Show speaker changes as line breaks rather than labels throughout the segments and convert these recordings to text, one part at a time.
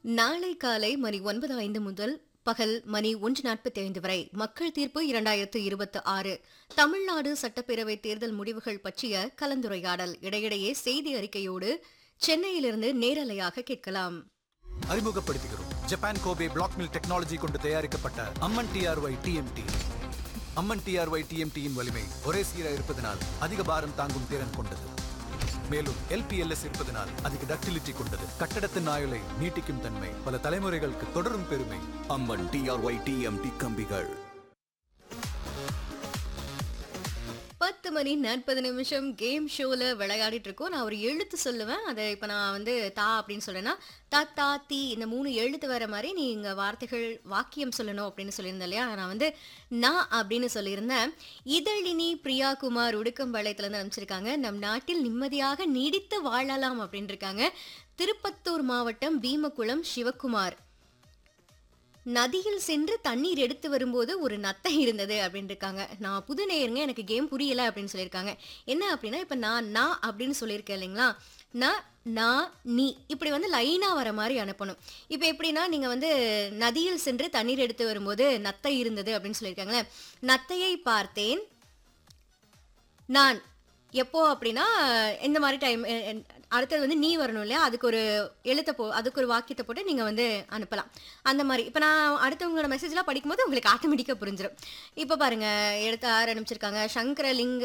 நாளை காலை மணி ஒன்பது ஐந்து முதல் பகல் மணி ஒன்று நாற்பத்தி ஐந்து வரை மக்கள் தீர்ப்பு இரண்டாயிரத்து இருபத்தி ஆறு தமிழ்நாடு சட்டப்பேரவை தேர்தல் முடிவுகள் பற்றிய கலந்துரையாடல் இடையிடையே செய்தி அறிக்கையோடு சென்னையிலிருந்து நேரலையாக கேட்கலாம்
அறிமுகப்படுத்துகிறோம் ஜப்பான் கோபே பிளாக் மில் டெக்னாலஜி கொண்டு தயாரிக்கப்பட்ட Amman TRY TMT Amman TRY டிஎம்டியின் வலிமை ஒரே சீராக இருப்பதனால் அதிக பாரம் தாங்கும் திறன் கொண்டது மேலும் எல்பிஎல்எஸ் இருப்பதனால் அதிக டக்டிலிட்டி கொண்டது கட்டடத்தின் ஆயுளை நீட்டிக்கும் தன்மை பல தலைமுறைகளுக்கு தொடரும் பெருமை
அம்மன் டிஆர்ஒய் டிஎம்டி கம்பிகள்
பத்து மணி நாற்பது நிமிஷம் கேம் ஷோல விளையாடிட்டு இருக்கோம் நான் ஒரு எழுத்து சொல்லுவேன் அதை இப்போ நான் வந்து தா அப்படின்னு சொல்றேன்னா தா தா தி இந்த மூணு எழுத்து வர மாதிரி நீங்க வார்த்தைகள் வாக்கியம் சொல்லணும் அப்படின்னு சொல்லியிருந்தேன் இல்லையா நான் வந்து நான் அப்படின்னு சொல்லியிருந்தேன் இதழினி பிரியா குமார் உடுக்கம்பாளையத்துல இருந்து அனுப்பிச்சிருக்காங்க நம் நாட்டில் நிம்மதியாக நீடித்து வாழலாம் அப்படின்னு இருக்காங்க திருப்பத்தூர் மாவட்டம் பீமகுளம் சிவகுமார் நதியில் சென்று தண்ணீர் எடுத்து வரும்போது ஒரு நத்தை இருந்தது அப்படின்னு இருக்காங்க நான் புது நேயருங்க எனக்கு கேம் புரியல அப்படின்னு சொல்லியிருக்காங்க என்ன அப்படின்னா இப்போ நான் நான் அப்படின்னு சொல்லியிருக்கேன் இல்லைங்களா நான் நான் நீ இப்படி வந்து லைனாக வர மாதிரி அனுப்பணும் இப்போ எப்படின்னா நீங்கள் வந்து நதியில் சென்று தண்ணீர் எடுத்து வரும்போது நத்தை இருந்தது அப்படின்னு சொல்லியிருக்காங்களே நத்தையை பார்த்தேன் நான் எப்போ அப்படின்னா இந்த மாதிரி டைம் அடுத்தது வந்து நீ வரணும் இல்லையா அதுக்கு ஒரு எழுத்தை போ அதுக்கு ஒரு வாக்கியத்தை போட்டு நீங்கள் வந்து அனுப்பலாம் அந்த மாதிரி இப்போ நான் அடுத்தவங்களோட மெசேஜ்லாம் படிக்கும்போது உங்களுக்கு ஆட்டோமேட்டிக்காக புரிஞ்சிடும் இப்போ பாருங்க எடுத்து ஆறு அனுப்பிச்சிருக்காங்க சங்கரலிங்க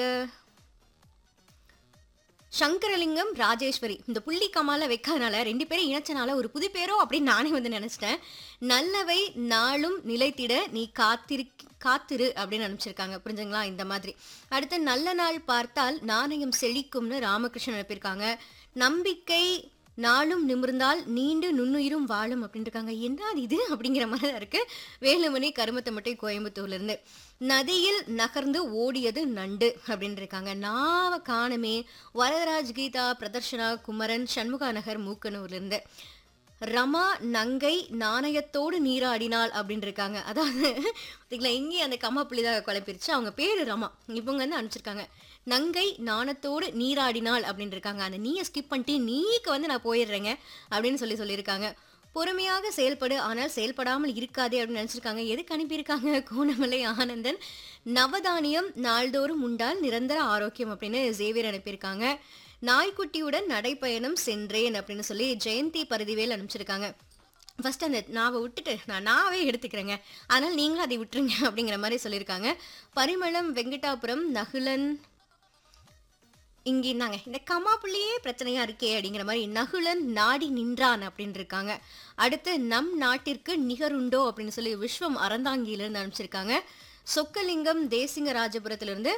சங்கரலிங்கம் ராஜேஸ்வரி இந்த புள்ளி கமால வைக்காதனால ரெண்டு பேரும் இணைச்சனால ஒரு புது பேரோ அப்படின்னு நானே வந்து நினைச்சிட்டேன் நல்லவை நாளும் நிலைத்திட நீ காத்திரு காத்திரு அப்படின்னு அனுப்பிச்சிருக்காங்க புரிஞ்சுங்களா இந்த மாதிரி அடுத்து நல்ல நாள் பார்த்தால் நாணயம் செழிக்கும்னு ராமகிருஷ்ணன் அனுப்பியிருக்காங்க நம்பிக்கை நாளும் நிமிர்ந்தால் நீண்டு நுண்ணுயிரும் வாழும் அப்படின்னு இருக்காங்க என்ன இது அப்படிங்கிற மாதிரி தான் இருக்கு வேலுமணி கருமத்தமட்டை கோயம்புத்தூர்ல இருந்து நதியில் நகர்ந்து ஓடியது நண்டு அப்படின்னு இருக்காங்க நாவ காணமே வரதராஜ் கீதா பிரதர்ஷனா குமரன் சண்முகா நகர் மூக்கனூர்ல இருந்து ரமா நங்கை நாணயத்தோடு நீராடினாள் அப்படின்னு இருக்காங்க அதாவது பார்த்தீங்களா இங்கேயும் அந்த கம்மா புள்ளிதாக குழப்பிருச்சு அவங்க பேரு ரமா இவங்க வந்து அனுப்பிச்சிருக்காங்க நங்கை நாணத்தோடு நீராடினாள் அப்படின்னு இருக்காங்க அந்த நீயை ஸ்கிப் பண்ணிட்டு நீக்கு வந்து நான் போயிடுறேங்க அப்படின்னு சொல்லி சொல்லியிருக்காங்க பொறுமையாக செயல்படு ஆனால் செயல்படாமல் இருக்காதே அப்படின்னு நினச்சிருக்காங்க எதுக்கு அனுப்பியிருக்காங்க கோணமலை ஆனந்தன் நவதானியம் நாள்தோறும் உண்டால் நிரந்தர ஆரோக்கியம் அப்படின்னு ஜேவியர் அனுப்பியிருக்காங்க நாய்க்குட்டியுடன் நடைப்பயணம் சென்றேன் அப்படின்னு சொல்லி ஜெயந்தி பரிதிவேல் அனுப்பிச்சிருக்காங்க ஃபர்ஸ்ட் அந்த நாவை விட்டுட்டு நான் நாவே எடுத்துக்கிறேங்க அதனால் நீங்களும் அதை விட்டுருங்க அப்படிங்கிற மாதிரி சொல்லியிருக்காங்க பரிமளம் வெங்கடாபுரம் நகுலன் இங்கே இருந்தாங்க இந்த கமாப்புள்ளியே பிரச்சனையா இருக்கே அப்படிங்கிற மாதிரி நகுலன் நாடி நின்றான் அப்படின்னு இருக்காங்க அடுத்து நம் நாட்டிற்கு நிகருண்டோ அப்படின்னு சொல்லி விஸ்வம் அறந்தாங்கியிலிருந்து அனுப்பிச்சிருக்காங்க சொக்கலிங்கம் தேசிங்க ராஜபுரத்திலிருந்து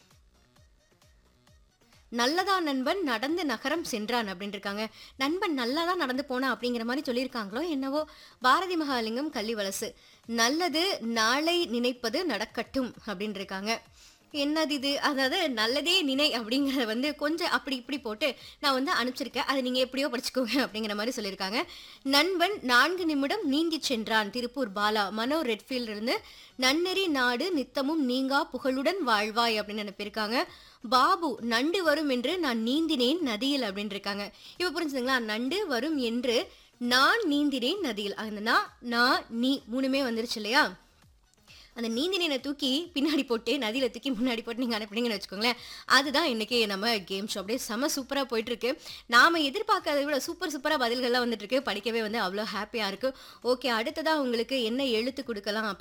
நல்லதா நண்பன் நடந்து நகரம் சென்றான் அப்படின்னு இருக்காங்க நண்பன் நல்லா தான் நடந்து போனா அப்படிங்கிற மாதிரி சொல்லியிருக்காங்களோ என்னவோ பாரதி மகாலிங்கம் கள்ளிவலசு நல்லது நாளை நினைப்பது நடக்கட்டும் அப்படின்னு இருக்காங்க என்னது இது அதாவது நல்லதே நினை அப்படிங்கிறத வந்து கொஞ்சம் அப்படி இப்படி போட்டு நான் வந்து அனுப்பிச்சிருக்கேன் அதை நீங்கள் எப்படியோ படிச்சுக்கோங்க அப்படிங்கிற மாதிரி சொல்லியிருக்காங்க நண்பன் நான்கு நிமிடம் நீந்தி சென்றான் திருப்பூர் பாலா மனோ ரெட்ஃபீல்ட் இருந்து நன்னெறி நாடு நித்தமும் நீங்கா புகழுடன் வாழ்வாய் அப்படின்னு அனுப்பியிருக்காங்க பாபு நண்டு வரும் என்று நான் நீந்தினேன் நதியில் அப்படின்னு இருக்காங்க இப்போ புரிஞ்சுதுங்களா நண்டு வரும் என்று நான் நீந்தினேன் நதியில் அந்த நான் நான் நீ மூணுமே வந்துருச்சு இல்லையா அந்த நீந்தினை தூக்கி பின்னாடி போட்டு நதியில் தூக்கி முன்னாடி போட்டு நீங்கள் அனுப்புனீங்கன்னு வச்சுக்கோங்களேன் அதுதான் இன்னைக்கு நம்ம கேம் ஷோ அப்படியே செம சூப்பராக போயிட்டு இருக்கு நாம எதிர்பார்க்காத விட சூப்பர் சூப்பராக பதில்கள்லாம் வந்துட்டு இருக்கு படிக்கவே வந்து அவ்வளோ ஹாப்பியாக இருக்கு ஓகே அடுத்ததாக உங்களுக்கு என்ன எழுத்து கொடுக்கலாம்